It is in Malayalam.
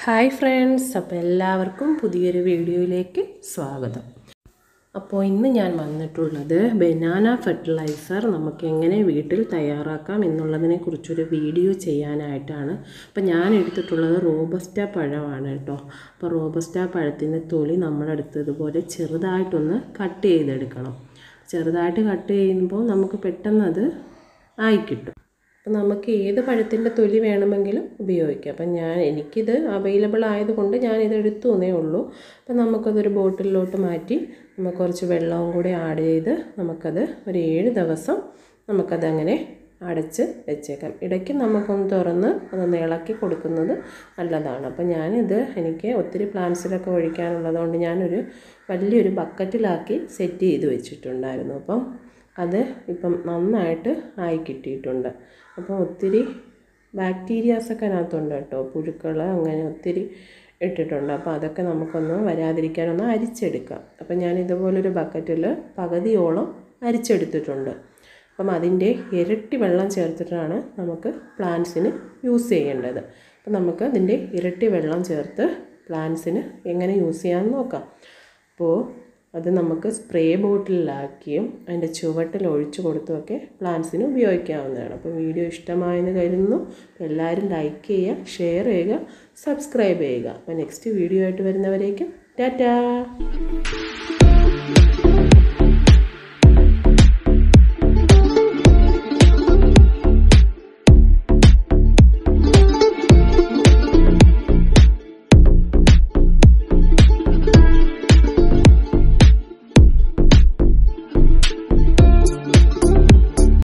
ഹായ് ഫ്രണ്ട്സ് അപ്പോൾ എല്ലാവർക്കും പുതിയൊരു വീഡിയോയിലേക്ക് സ്വാഗതം അപ്പോൾ ഇന്ന് ഞാൻ വന്നിട്ടുള്ളത് ബനാന ഫെർട്ടിലൈസർ നമുക്ക് എങ്ങനെ വീട്ടിൽ തയ്യാറാക്കാം എന്നുള്ളതിനെ കുറിച്ചൊരു വീഡിയോ ചെയ്യാനായിട്ടാണ് അപ്പോൾ ഞാൻ എടുത്തിട്ടുള്ളത് റോബസ്റ്റ പഴമാണ് കേട്ടോ അപ്പോൾ റോബസ്റ്റ പഴത്തിൻ്റെ തൊലി നമ്മളെടുത്തതുപോലെ ചെറുതായിട്ടൊന്ന് കട്ട് ചെയ്തെടുക്കണം ചെറുതായിട്ട് കട്ട് ചെയ്യുമ്പോൾ നമുക്ക് പെട്ടെന്ന് അത് ആയി കിട്ടും അപ്പം നമുക്ക് ഏത് പഴത്തിൻ്റെ തൊലി വേണമെങ്കിലും ഉപയോഗിക്കാം അപ്പം ഞാൻ എനിക്കിത് അവൈലബിൾ ആയതുകൊണ്ട് ഞാനിത് എടുത്തു എന്നേ ഉള്ളൂ അപ്പം നമുക്കതൊരു ബോട്ടിലിലോട്ട് മാറ്റി നമുക്ക് കുറച്ച് വെള്ളവും കൂടി ആഡ് ചെയ്ത് നമുക്കത് ഒരു ഏഴ് ദിവസം നമുക്കതങ്ങനെ അടച്ച് വെച്ചേക്കാം ഇടയ്ക്ക് നമുക്കൊന്ന് തുറന്ന് അതൊന്ന് ഇളക്കി കൊടുക്കുന്നത് നല്ലതാണ് അപ്പം ഞാനിത് എനിക്ക് ഒത്തിരി പ്ലാന്റ്സിലൊക്കെ ഒഴിക്കാനുള്ളതുകൊണ്ട് ഞാനൊരു വലിയൊരു ബക്കറ്റിലാക്കി സെറ്റ് ചെയ്ത് വെച്ചിട്ടുണ്ടായിരുന്നു അപ്പം അത് ഇപ്പം നന്നായിട്ട് ആയി കിട്ടിയിട്ടുണ്ട് അപ്പോൾ ഒത്തിരി ബാക്ടീരിയാസൊക്കെ അതിനകത്തുണ്ട് കേട്ടോ പുഴുക്കൾ അങ്ങനെ ഒത്തിരി ഇട്ടിട്ടുണ്ട് അപ്പോൾ അതൊക്കെ നമുക്കൊന്ന് വരാതിരിക്കാനൊന്ന് അരിച്ചെടുക്കാം അപ്പം ഞാൻ ഇതുപോലൊരു ബക്കറ്റിൽ പകുതിയോളം അരിച്ചെടുത്തിട്ടുണ്ട് അപ്പം അതിൻ്റെ ഇരട്ടി വെള്ളം ചേർത്തിട്ടാണ് നമുക്ക് പ്ലാന്റ്സിന് യൂസ് ചെയ്യേണ്ടത് അപ്പം നമുക്ക് അതിൻ്റെ ഇരട്ടി വെള്ളം ചേർത്ത് പ്ലാന്റ്സിന് എങ്ങനെ യൂസ് ചെയ്യാമെന്ന് നോക്കാം അപ്പോൾ അത് നമുക്ക് സ്പ്രേ ബോട്ടിലാക്കിയും അതിൻ്റെ ചുവട്ടിൽ ഒഴിച്ചു കൊടുത്തുമൊക്കെ പ്ലാന്റ്സിന് ഉപയോഗിക്കാവുന്നതാണ് അപ്പോൾ വീഡിയോ ഇഷ്ടമായെന്ന് കരുതുന്നു എല്ലാവരും ലൈക്ക് ചെയ്യുക ഷെയർ ചെയ്യുക സബ്സ്ക്രൈബ് ചെയ്യുക അപ്പോൾ നെക്സ്റ്റ് വീഡിയോ ആയിട്ട് വരുന്നവരേക്കും ടാറ്റാ